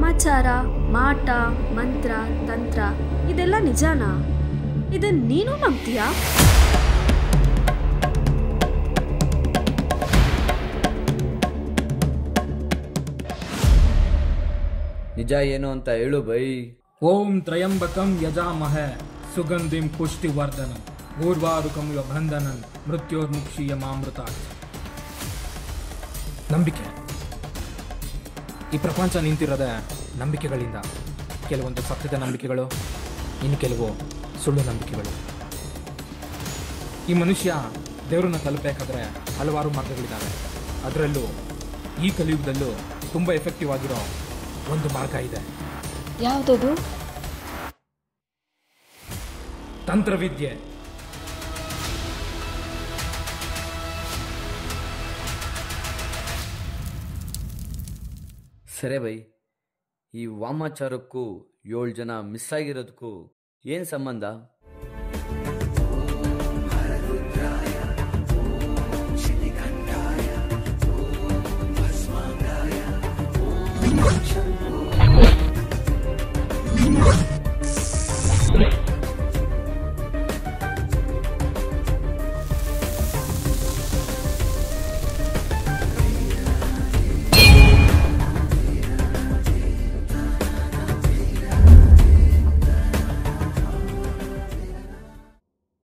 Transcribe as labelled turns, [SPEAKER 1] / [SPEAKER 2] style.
[SPEAKER 1] ವಾಮಾಚಾರ ಮಾಟ ಮಂತ್ರ ತಂತ್ರ ಇದೆಲ್ಲ ನಿಜಾನಾ ಇದನ್ ನೀನು ನಂಬ್ತೀಯಾ
[SPEAKER 2] ನಿಜ ಏನು ಅಂತ ಹೇಳು ಬೈ
[SPEAKER 3] ಓಂ ತ್ರಯಂಬಕಂ ಯಜಾಮಹೆ ಸುಗಂಧಿಂ ಪುಷ್ಟಿವರ್ಧನಂ ಊರ್ವಾರುಕಂ ಬಂಧನನ್ ಮೃತ್ಯೋರ್ಮುಕ್ಷೀಯ ಮಾಮೃತ ನಂಬಿಕೆ ಈ ಪ್ರಪಂಚ ನಿಂತಿರೋದೆ ನಂಬಿಕೆಗಳಿಂದ ಕೆಲವೊಂದು ಸತ್ಯದ ನಂಬಿಕೆಗಳು ಇನ್ನು ಕೆಲವು ಸುಳ್ಳು ನಂಬಿಕೆಗಳು ಈ ಮನುಷ್ಯ ದೇವರನ್ನ ತಲುಪಬೇಕಾದ್ರೆ ಹಲವಾರು ಮಾರ್ಗಗಳಿದ್ದಾವೆ ಅದರಲ್ಲೂ ಈ ಕಲಿಯುಗದಲ್ಲೂ ತುಂಬ ಎಫೆಕ್ಟಿವ್ ಆಗಿರೋ ಒಂದು ಮಾರ್ಗ ಇದೆ
[SPEAKER 4] ಯಾವುದದು
[SPEAKER 3] ತಂತ್ರವಿದ್ಯೆ
[SPEAKER 2] ಸರಿ ಬೈ ಈ ವಾಮಾಚಾರಕ್ಕೂ ಏಳು ಜನ ಮಿಸ್ ಆಗಿರೋದಕ್ಕೂ ಏನು ಸಂಬಂಧ